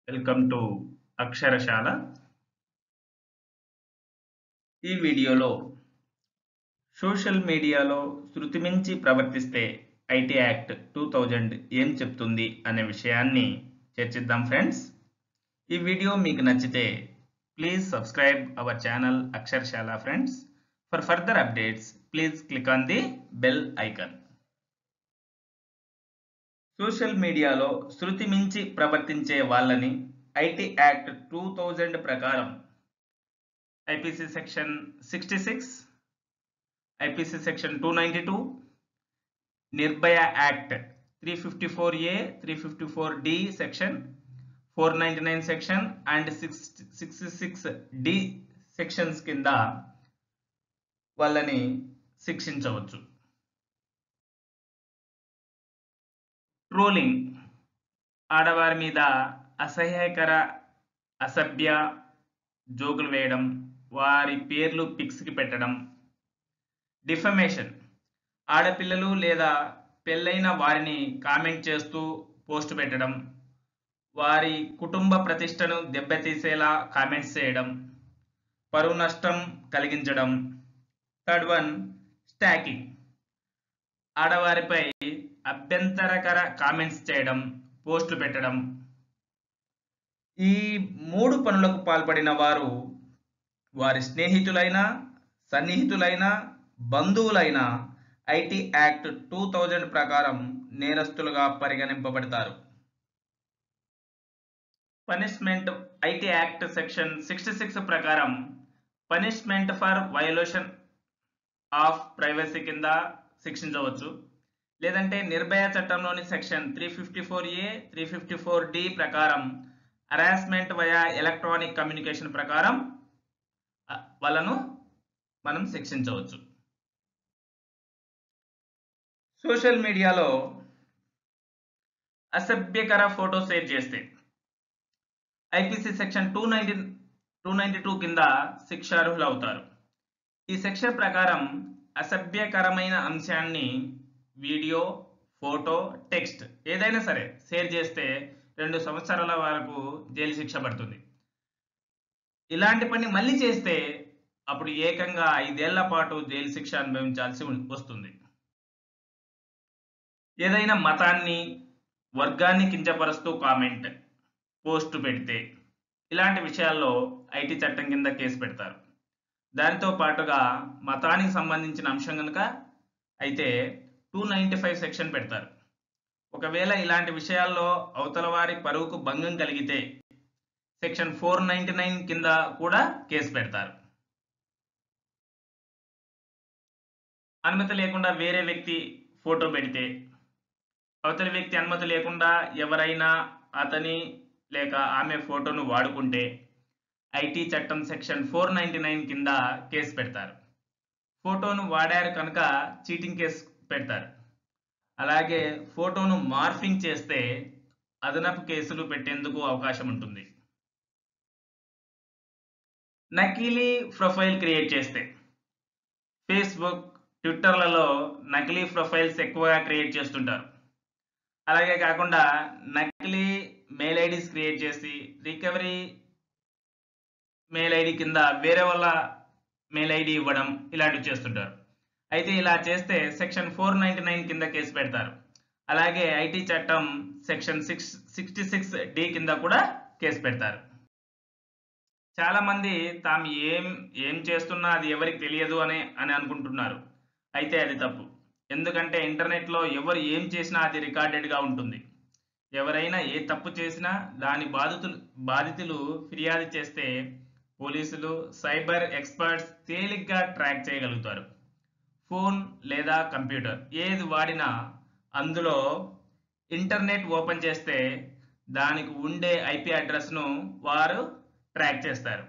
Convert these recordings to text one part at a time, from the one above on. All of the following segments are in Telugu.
వెల్కమ్ టు అక్షరశాల ఈ వీడియోలో సోషల్ మీడియాలో శృతిమించి ప్రవర్తిస్తే ఐటీ యాక్ట్ టూ థౌజండ్ ఏం చెప్తుంది అనే విషయాన్ని చర్చిద్దాం ఫ్రెండ్స్ ఈ వీడియో మీకు నచ్చితే please subscribe our channel Aksharasala friends for further updates please click on the bell icon social మీడియాలో శృతి మించి ప్రవర్తించే వాళ్ళని ఐటీ యాక్ట్ టూ థౌజండ్ ప్రకారం IPC section sixty six IPC section two ninety two Nirbhaya act three fifty four A three fifty four D section four ninety nine section and six sixty six D sections కింద వాళ్ళని శిక్షించవచ్చు ట్రోలింగ్ ఆడవారి మీద అసహ్యకర అసభ్య జోకులు వేయడం వారి పేర్లు పిక్స్కి పెట్టడం డిఫమేషన్ ఆడపిల్లలు లేదా పెళ్ళైన వారిని కామెంట్ చేస్తూ పోస్ట్ పెట్టడం వారి కుటుంబ ప్రతిష్టను దెబ్బతీసేలా కామెంట్స్ చేయడం పరువు నష్టం కలిగించడం థర్డ్ వన్ స్టాకింగ్ ఆడవారిపై అభ్యంతరకర కామెంట్స్ చేయడం పోస్టులు పెట్టడం ఈ మూడు పనులకు పాల్పడిన వారు వారి స్నేహితులైన సన్నిహితులైన బంధువులైన ఐటీ యాక్ట్ టూ థౌజండ్ ప్రకారం నేరస్తులుగా పరిగణింపబడతారు punishment IT act section sixty six ప్రకారం punishment for violation of privacy కింద శిక్షించవచ్చు లేదంటే నిర్భయ చట్టంలోని section three fifty four A three fifty four D ప్రకారం హరాస్మెంట్ వయా ఎలక్ట్రానిక్ కమ్యూనికేషన్ ప్రకారం వాళ్ళను మనం శిక్షించవచ్చు సోషల్ మీడియాలో అసభ్యకర ఫోటో షేర్ చేస్తే IPC section two ninety two ninety two కింద శిక్షార్హులు అవుతారు ఈ సెక్షన్ ప్రకారం అసభ్యకరమైన అంశాన్ని వీడియో ఫోటో టెక్స్ట్ ఏదైనా సరే షేర్ చేస్తే రెండు సంవత్సరాల వరకు జైలు శిక్ష పడుతుంది ఇలాంటి పని మళ్ళీ చేస్తే అప్పుడు ఏకంగా ఐదేళ్ల పాటు జైలు శిక్ష అనుభవించాల్సి వస్తుంది ఏదైనా మతాన్ని వర్గాన్ని కించపరుస్తూ కామెంట్ పోస్ట్ పెడితే ఇలాంటి విషయాల్లో ఐటీ చట్టం కింద కేసు పెడతారు దానితో పాటుగా మతానికి సంబంధించిన అంశం కనుక అయితే టూ నైంటీ ఫైవ్ సెక్షన్ పెడతారు ఒకవేళ ఇలాంటి విషయాల్లో అవతల వారి పరువుకు భంగం కలిగితే సెక్షన్ ఫోర్ నైంటీ నైన్ కింద కూడా కేసు పెడతారు అనుమతి లేకుండా వేరే వ్యక్తి ఫోటో పెడితే అవతలి వ్యక్తి అనుమతి లేకుండా ఎవరైనా అతని లేక ఆమె ఫోటోను వాడుకుంటే ఐటీ చట్టం సెక్షన్ ఫోర్ నైంటీ నైన్ కింద కేసు పెడతారు ఫోటోను వాడారు కనుక చీటింగ్ కేసు పెడతారు అలాగే ఫోటోను మార్ఫింగ్ చేస్తే అదనపు కేసులు పెట్టేందుకు అవకాశం ఉంటుంది నకిలీ ప్రొఫైల్ క్రియేట్ చేస్తే ఫేస్బుక్ ట్విట్టర్లలో నకిలీ ప్రొఫైల్స్ ఎక్కువగా క్రియేట్ చేస్తుంటారు అలాగే కాకుండా నకిలీ మెయిల్ ఐడీస్ క్రియేట్ చేసి రికవరీ మెయిల్ ఐడి కింద వేరే వాళ్ళ మెయిల్ ఐడి ఇవ్వడం ఇలాంటివి చేస్తుంటారు అయితే ఇలా చేస్తే సెక్షన్ ఫోర్ నైంటీ నైన్ కింద కేసు పెడతారు అలాగే ఐటీ చట్టం section six sixty six D కింద కూడా కేసు పెడతారు చాలా మంది తాము ఏం ఏం చేస్తున్నా అది ఎవరికి తెలియదు అని అని అనుకుంటున్నారు అయితే అది తప్పు ఎందుకంటే ఇంటర్నెట్లో ఎవరు ఏం చేసినా అది రికార్డెడ్గా ఉంటుంది ఎవరైనా ఏ తప్పు చేసినా దాని బాధితులు బాధితులు ఫిర్యాదు చేస్తే పోలీసులు సైబర్ ఎక్స్పర్ట్స్ తేలిగ్గా ట్రాక్ చేయగలుగుతారు ఫోన్ లేదా కంప్యూటర్ ఏది వాడినా అందులో ఇంటర్నెట్ ఓపెన్ చేస్తే దానికి ఉండే ఐపీ అడ్రస్ను వారు ట్రాక్ చేస్తారు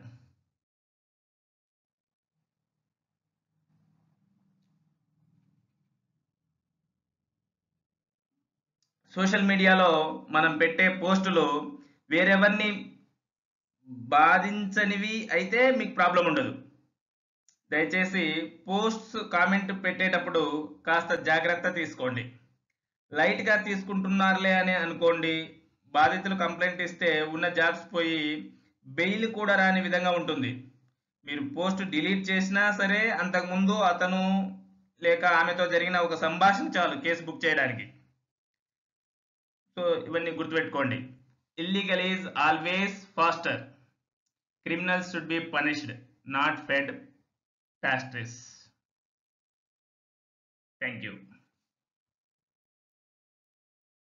సోషల్ మీడియాలో మనం పెట్టే పోస్టులు వేరెవరిని బాధించనివి అయితే మీకు ప్రాబ్లం ఉండదు దయచేసి పోస్ట్స్ కామెంట్ పెట్టేటప్పుడు కాస్త జాగ్రత్త తీసుకోండి లైట్గా తీసుకుంటున్నారులే అని అనుకోండి బాధితులు కంప్లైంట్ ఇస్తే ఉన్న జాబ్స్ పోయి బెయిల్ కూడా రాని విధంగా ఉంటుంది మీరు పోస్ట్ డిలీట్ చేసినా సరే అంతకుముందు అతను లేక ఆమెతో జరిగిన ఒక సంభాషణ చాలు కేసు బుక్ చేయడానికి సో ఇవన్నీ గుర్తుపెట్టుకోండి illegal is always faster criminals should be punished not fed pastries thank you